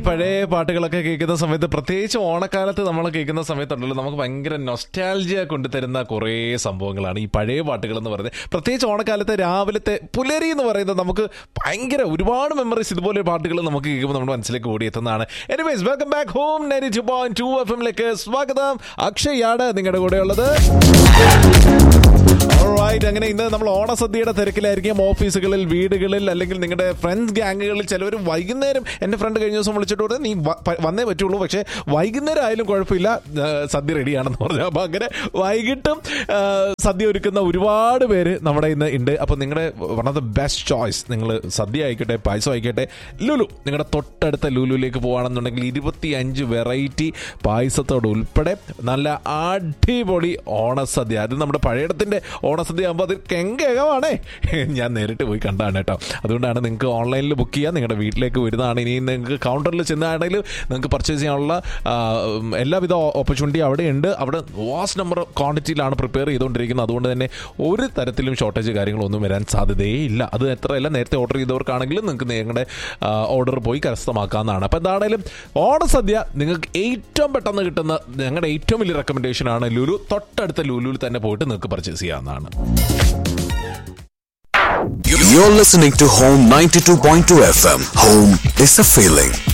പഴയ പാട്ടുകളൊക്കെ കേൾക്കുന്ന സമയത്ത് പ്രത്യേകിച്ച് ഓണക്കാലത്ത് നമ്മൾ കേൾക്കുന്ന സമയത്തുണ്ടല്ലോ നമുക്ക് ഭയങ്കര നൊസ്റ്റാൽജിയ കൊണ്ടുതരുന്ന കുറേ സംഭവങ്ങളാണ് ഈ പഴയ പാട്ടുകൾ എന്ന് പറയുന്നത് പ്രത്യേകിച്ച് ഓണക്കാലത്തെ രാവിലത്തെ പുലരി എന്ന് പറയുന്നത് നമുക്ക് ഭയങ്കര ഒരുപാട് മെമ്മറീസ് ഇതുപോലെ പാട്ടുകൾ നമുക്ക് കേൾക്കുമ്പോൾ നമ്മുടെ മനസ്സിലേക്ക് ഓടിയെത്തുന്നതാണ് anyways welcome back home ninety two point two F എമ്മിലേക്ക് സ്വാഗതം അക്ഷയാണ് നിങ്ങളുടെ കൂടെ ഉള്ളത് Alright, അങ്ങനെ ഇന്ന് നമ്മൾ ഓണസദ്യയുടെ തിരക്കിലായിരിക്കും ഓഫീസുകളിൽ വീടുകളിൽ അല്ലെങ്കിൽ നിങ്ങളുടെ ഫ്രണ്ട്സ് ഗാങ്ങുകളിൽ ചിലവർ വൈകുന്നേരം എൻ്റെ ഫ്രണ്ട് കഴിഞ്ഞ ദിവസം വിളിച്ചിട്ട് പറഞ്ഞു നീ വ- പ- വന്നേ പറ്റുള്ളൂ പക്ഷേ വൈകുന്നേരം ആയാലും കുഴപ്പമില്ല ആ, സദ്യ റെഡിയാണെന്ന് പറഞ്ഞു അപ്പോൾ അങ്ങനെ വൈകിട്ടും ആ, സദ്യ ഒരുക്കുന്ന ഒരുപാട് പേര് നമ്മുടെ ഇന്ന് ഉണ്ട് അപ്പോൾ നിങ്ങളുടെ one of the best choice നിങ്ങൾ സദ്യ ആയിക്കോട്ടെ പായസം ആയിക്കോട്ടെ ലുലു നിങ്ങളുടെ തൊട്ടടുത്ത ലുലുവിലേക്ക് പോകുകയാണെന്നുണ്ടെങ്കിൽ ഇരുപത്തി അഞ്ച് വെറൈറ്റി പായസത്തോട് ഉൾപ്പെടെ നല്ല അടിപൊളി ഓണസദ്യ അത് നമ്മുടെ പഴയടത്തിന്റെ ഓണസദ്യ ആകുമ്പോൾ അത് കെങ്കേകമാണേ ഞാൻ നേരിട്ട് പോയി കണ്ടാണ് കേട്ടോ അതുകൊണ്ടാണ് നിങ്ങൾക്ക് ഓൺലൈനിൽ ബുക്ക് ചെയ്യാം നിങ്ങളുടെ വീട്ടിലേക്ക് വരുന്നതാണ് ഇനി നിങ്ങൾക്ക് കൗണ്ടറിൽ ചെന്നാണെങ്കിൽ നിങ്ങൾക്ക് പർച്ചേസ് ചെയ്യാനുള്ള ആ, ഉം, എല്ലാവിധ ഓപ്പർച്യൂണിറ്റി അവിടെ ഉണ്ട് അവിടെ വാസ്റ്റ് നമ്പർ ക്വാണ്ടിറ്റിയിലാണ് പ്രിപ്പയർ ചെയ്തുകൊണ്ടിരിക്കുന്നത് അതുകൊണ്ട് തന്നെ ഒരു തരത്തിലും ഷോർട്ടേജ് കാര്യങ്ങളൊന്നും വരാൻ സാധ്യതയേ ഇല്ല അത് എത്രയല്ല നേരത്തെ ഓർഡർ ചെയ്തവർക്കാണെങ്കിലും നിങ്ങൾക്ക് നിങ്ങളുടെ ഓർഡർ പോയി കരസ്ഥമാക്കാവുന്നതാണ് അപ്പോൾ എന്താണേലും ഓണസദ്യ നിങ്ങൾക്ക് ഏറ്റവും പെട്ടെന്ന് കിട്ടുന്ന ഞങ്ങളുടെ ഏറ്റവും വലിയ റെക്കമെൻഡേഷൻ ആണ് ലുലു തൊട്ടടുത്ത ലുലുവിൽ തന്നെ പോയിട്ട് നിങ്ങൾക്ക് പർച്ചേസ് ചെയ്യാവുന്നതാണ് You're listening to Home 92.2 FM. Home is a feeling.